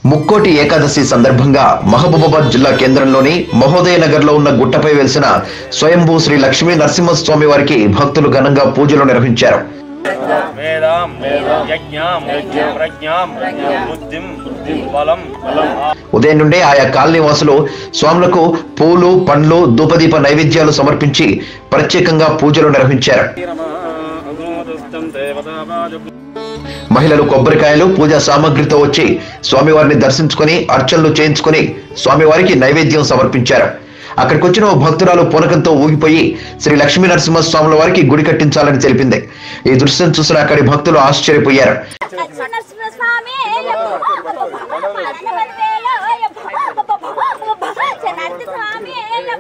ముక్కోటి ఏకాదశి సందర్భంగా మహబూబాబాద్ జిల్లా కేంద్రంలోని మహోదయ నగర్ లో ఉన్న గుట్టపై వెలిసిన స్వయంభూ శ్రీ లక్ష్మీ నరసింహస్వామి వారికి భక్తులు ఘనంగా పూజలు నిర్వహించారు వేదాం యజ్ఞాం ప్రజ్ఞాం బుద్ధిం బలం ఉదయం నుండే ఆయా కాలనీ వాసులు స్వాములకు పూలు పండ్లు ధూపదీప నైవేద్యాలు సమర్పించి ప్రత్యేకంగా పూజలు నిర్వహించారు మహిళలు కొబ్బరికాయలు పూజా సామాగ్రితో వచ్చి స్వామివారిని దర్శించుకొని అర్చనలు చేయించుకొని స్వామివారికి నైవేద్యం సమర్పించారు అక్కడికి వచ్చిన ఓ భక్తురాలు పూనకంతో ఊగిపోయి శ్రీ లక్ష్మీ నరసింహస్వాముల వారికి గుడి కట్టించాలని తెలిపింది ఈ దృశ్యం చూసిన అక్కడి భక్తులు ఆశ్చర్యపోయారు నరసింహస్వామి స్వామి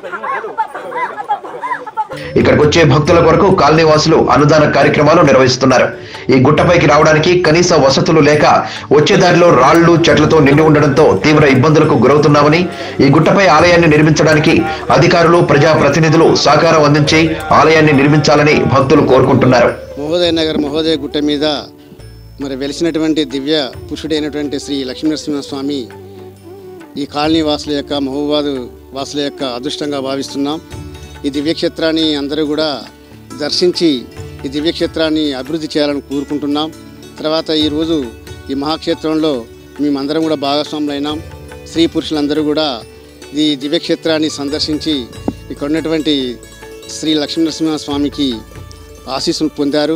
ఇక్కడికి వచ్చే భక్తుల కొరకు కాలనీ వాసులు అనుదాన కార్యక్రమాలు నిర్వహిస్తున్నారు ఈ గుట్టపైకి రావడానికి కనీస వసతులు లేక వచ్చే దారిలో రాళ్లు చెట్లతో నిండి ఉండడంతో తీవ్ర ఇబ్బందులకు గురవుతున్నామని ఈ గుట్టపై ఆలయాన్ని నిర్మించడానికి అధికారులు ప్రజాప్రతినిధులు సహకారం అందించి ఆలయాన్ని నిర్మించాలని భక్తులు కోరుకుంటున్నారు మహోదయ నగర్ మహోదయ గుట్ట మీద మరి వెలిసినటువంటి దివ్య పురుషుడైనటువంటి శ్రీ లక్ష్మీనరసింహస్వామి ఈ కాలనీ వాసుల యొక్క మహబూబాదు వాసుల యొక్క అదృష్టంగా భావిస్తున్నాం ఈ దివ్యక్షేత్రాన్ని అందరూ కూడా దర్శించి ఈ దివ్యక్షేత్రాన్ని అభివృద్ధి చేయాలని కోరుకుంటున్నాం తర్వాత ఈరోజు ఈ మహాక్షేత్రంలో మేమందరం కూడా భాగస్వాములైనాం స్త్రీ పురుషులందరూ కూడా ఈ దివ్యక్షేత్రాన్ని సందర్శించి ఇక్కడ ఉన్నటువంటి శ్రీ లక్ష్మీనరసింహస్వామికి ఆశీస్సులు పొందారు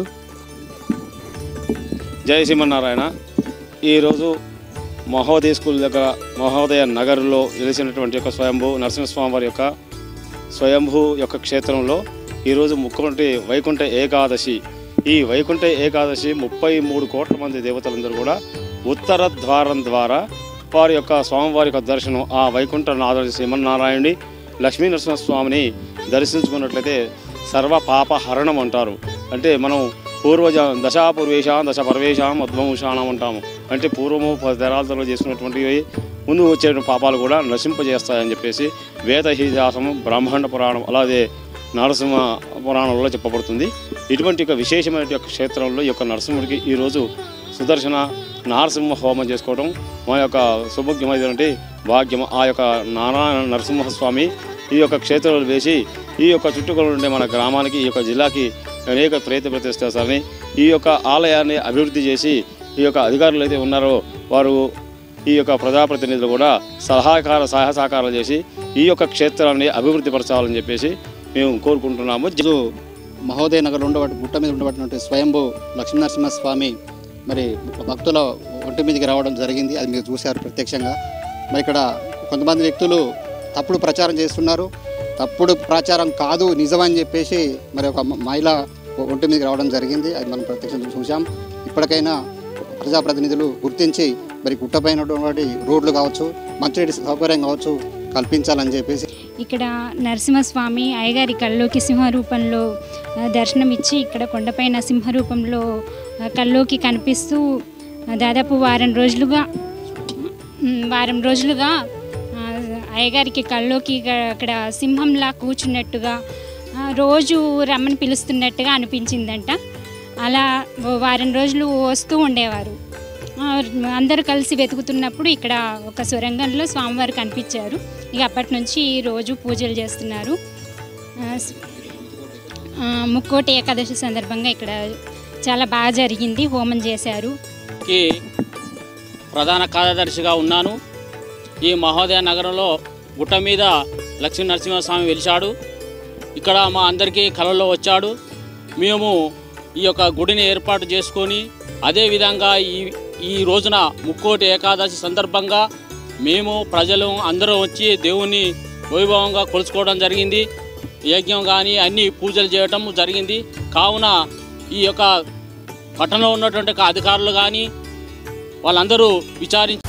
జయ శ్రీమన్నారాయణ ఈరోజు మహోదయ స్కూల్ దగ్గర మహోదయ నగర్లో వెలిసినటువంటి యొక్క స్వయంభూ నరసింహస్వామి వారి యొక్క స్వయంభూ యొక్క క్షేత్రంలో ఈరోజు ముఖ్యమంత్రి వైకుంఠ ఏకాదశి ఈ వైకుంఠ ఏకాదశి ముప్పై మూడు కోట్ల మంది దేవతలందరూ కూడా ఉత్తర ద్వారం ద్వారా వారి యొక్క స్వామివారి యొక్క దర్శనం ఆ వైకుంఠ నాథ శ్రీమన్నారాయణుడి లక్ష్మీ నరసింహస్వామిని దర్శించుకున్నట్లయితే సర్వ పాప హరణం అంటారు అంటే మనం పూర్వజ దశా పూర్వేషాం దశ పరవేషాం అద్వంశానం అంటాము అంటే పూర్వము పది తరాలతో చేసుకున్నటువంటివి ముందు వచ్చే పాపాలు కూడా నశింపజేస్తాయని చెప్పేసి వేదహిదాసము బ్రహ్మాండ పురాణం అలాగే నరసింహ పురాణంలో చెప్పబడుతుంది ఇటువంటి ఒక విశేషమైన యొక్క క్షేత్రంలో ఈ యొక్క నరసింహుడికి ఈరోజు సుదర్శన నారసింహ హోమం చేసుకోవడం మా యొక్క సుభగ్యమైనటువంటి భాగ్యం ఆ యొక్క నారాయణ నరసింహస్వామి ఈ యొక్క క్షేత్రంలో వేసి ఈ యొక్క చుట్టుకొల ఉండే మన గ్రామానికి ఈ యొక్క జిల్లాకి అనేక ప్రయత్న ప్రతిష్టాలని ఈ యొక్క ఆలయాన్ని అభివృద్ధి చేసి ఈ యొక్క అధికారులు అయితే ఉన్నారో వారు ఈ యొక్క ప్రజాప్రతినిధులు కూడా సలహాకార సహాయ సహకారాలు చేసి ఈ యొక్క క్షేత్రాన్ని అభివృద్ధి పరచాలని చెప్పేసి మేము కోరుకుంటున్నాము ఈరోజు మహోదయ నగర్ ఉండబట్టి గుట్ట మీద ఉండబడినటువంటి స్వయంభూ లక్ష్మీనరసింహస్వామి మరి భక్తుల ఒంటి మీదకి రావడం జరిగింది అది మీరు చూశారు ప్రత్యక్షంగా మరి ఇక్కడ కొంతమంది వ్యక్తులు తప్పుడు ప్రచారం చేస్తున్నారు తప్పుడు ప్రచారం కాదు నిజమని చెప్పేసి మరి ఒక మ- మహిళ ఒంటి మీదకి రావడం జరిగింది అది మనం ప్రత్యక్షంగా చూసాం ఇప్పటికైనా ప్రజాప్రతినిధులు గుర్తించి మరి గుట్టపైన ఉన్నటువంటి రోడ్లు కావచ్చు మంచినీటి సౌకర్యం కావచ్చు కల్పించాలని చెప్పేసి ఇక్కడ నరసింహస్వామి అయ్యగారి కల్లోకి సింహ రూపంలో ఆ, దర్శనం ఇచ్చి ఇక్కడ కొండపైన సింహ రూపంలో ఆ, కల్లోకి కనిపిస్తూ ఆ, దాదాపు వారం రోజులుగా మ్, వారం రోజులుగా ఆ, అయ్యగారికి కల్లోకి ఇక- అక్కడ సింహంలా కూర్చున్నట్టుగా ఆ, రోజు రమ్మని పిలుస్తున్నట్టుగా అనిపించిందంట అలా ఓ వారం రోజులు వస్తూ ఉండేవారు ఆ, అందరూ కలిసి వెతుకుతున్నప్పుడు ఇక్కడ ఒక సొరంగంలో స్వామివారు కనిపించారు ఇక అప్పటి నుంచి రోజు పూజలు చేస్తున్నారు ఆ, స్- ఆ, ముక్కోటి ఏకాదశి సందర్భంగా ఇక్కడ చాలా బాగా జరిగింది హోమం చేశారు కి ప్రధాన కార్యదర్శిగా ఉన్నాను ఈ మహోదయ నగరంలో గుట్ట మీద లక్ష్మీ నరసింహస్వామి వెలిశాడు ఇక్కడ మా అందరికీ కళలో వచ్చాడు మేము ఈ యొక్క గుడిని ఏర్పాటు చేసుకొని అదేవిధంగా ఈ ఈ రోజున ముక్కోటి ఏకాదశి సందర్భంగా మేము ప్రజలు అందరూ వచ్చి దేవుణ్ణి వైభవంగా కొలుచుకోవడం జరిగింది యజ్ఞం కానీ అన్ని పూజలు చేయటం జరిగింది కావున ఈ యొక్క పట్టణంలో ఉన్నటువంటి అధికారులు కానీ వాళ్ళందరూ విచారించి